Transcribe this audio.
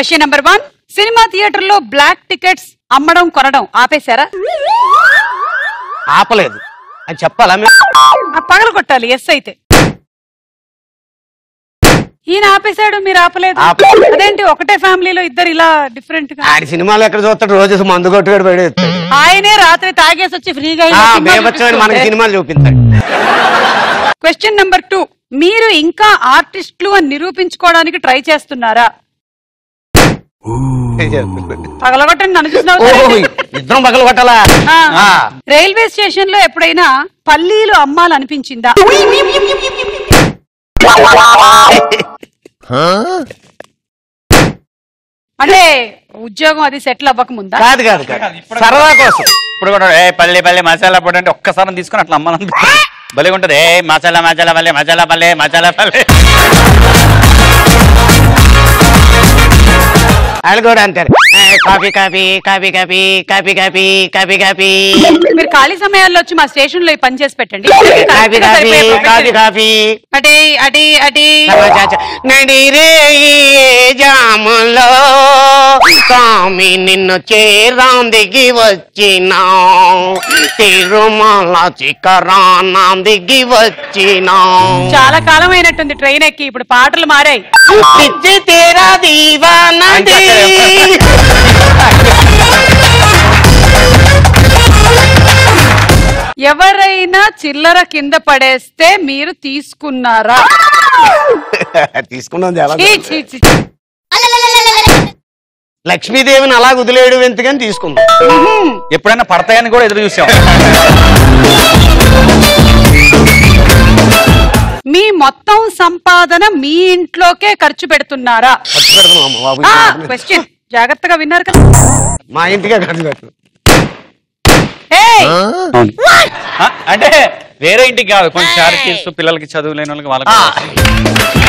Question number one cinema theatre లో black tickets అమ్మడం కొనడం ఆపేశారా ఆపలేదు అని చెప్పాలా మేము ఆ పగల కొట్టాలి ఎస్ అయితే ఈయన ఆపేశాడు మీరు ఆపలేదు ఆపలేదు. అదేంటి ఒకటే ఫ్యామిలీలో ఇద్దరు ఇలా డిఫరెంట్ గా ఆడి సినిమాలు ఎక్కడ చూస్తాడు రోజు మందు కొట్టుగాడు పడేస్తాడు ఆయనే రాత్రి తాగేసి వచ్చి ఫ్రీగా ఆ, బేబచ్చమని మనకి సినిమాలు చూపించాడు క్వశ్చన్ నెంబర్ టూ మీరు ఇంకా ఆర్టిస్టులు అని నిరూపించుకోవడానికి ట్రై చేస్తున్నారా పగలగొట్టండి నన్ను ఓ చూసినావు ఇద్దరం పగలు కొట్టాలా ఆ. ఆ. రైల్వే స్టేషన్ లో ఎప్పుడైనా పల్లీలు అమ్మాలనిపించిందా అంటే ఉద్యోగం అది సెటిల్ అవ్వక ముందా కాదు కాదు కాదు సరదా కోసం ఇప్పుడు కూడా ఏ పల్లె పల్లె మసాలా పొడి అంటే ఒక్కసారి తీసుకుని అట్లా అమ్మాలని భలే ఉంటది ఏ మసాలా మసాలా పల్లె మసాలా పల్లె మసాలా పల్లె వాళ్ళు కూడా అంటారు ఏ, coffee coffee coffee coffee coffee coffee coffee coffee మీరు ఖాళీ సమయాల్లో వచ్చి మా స్టేషన్ లో ఈ పని చేసి పెట్టండి కాఫీ కాఫీ కాఫీ కాఫీ అటే అటే అటే సమాచాచ. నడిరే ఈ జాములో స్వామి నిన్ను చేరాం దిగి వచ్చినా తిరుమల చికరానం దిగి వచ్చినా చాలా కాలం అయినట్టుంది ట్రైన్ ఎక్కి ఇప్పుడు పాటలు మారాయి పిచ్చి తేరా దీవానంది ఎవరైనా చిల్లర కింద పడేస్తే మీరు తీసుకున్నారా తీసుకున్నాం ఛీ, ఛీ, ఛీ. లక్ష్మీదేవిని అలా వదిలేయడం ఎందుకని తీసుకుందాం ఎప్పుడైనా పడతాయని కూడా ఎదురు చూసాం మీ మొత్తం సంపాదన మీ ఇంట్లోకే ఖర్చు పెడుతున్నారా ఖర్చు పెడతాం అమ్మ బాబు క్వశ్చన్ జాగ్రత్తగా విన్నారు కదా మా ఇంటికే ఖర్చు పెట్టు ఏయ్, ఆ, అంటే వేరే ఇంటికి కాదు కొంచెం చారిటీస్ పిల్లలకి చదువు లేని వాళ్ళకి వాళ్ళకి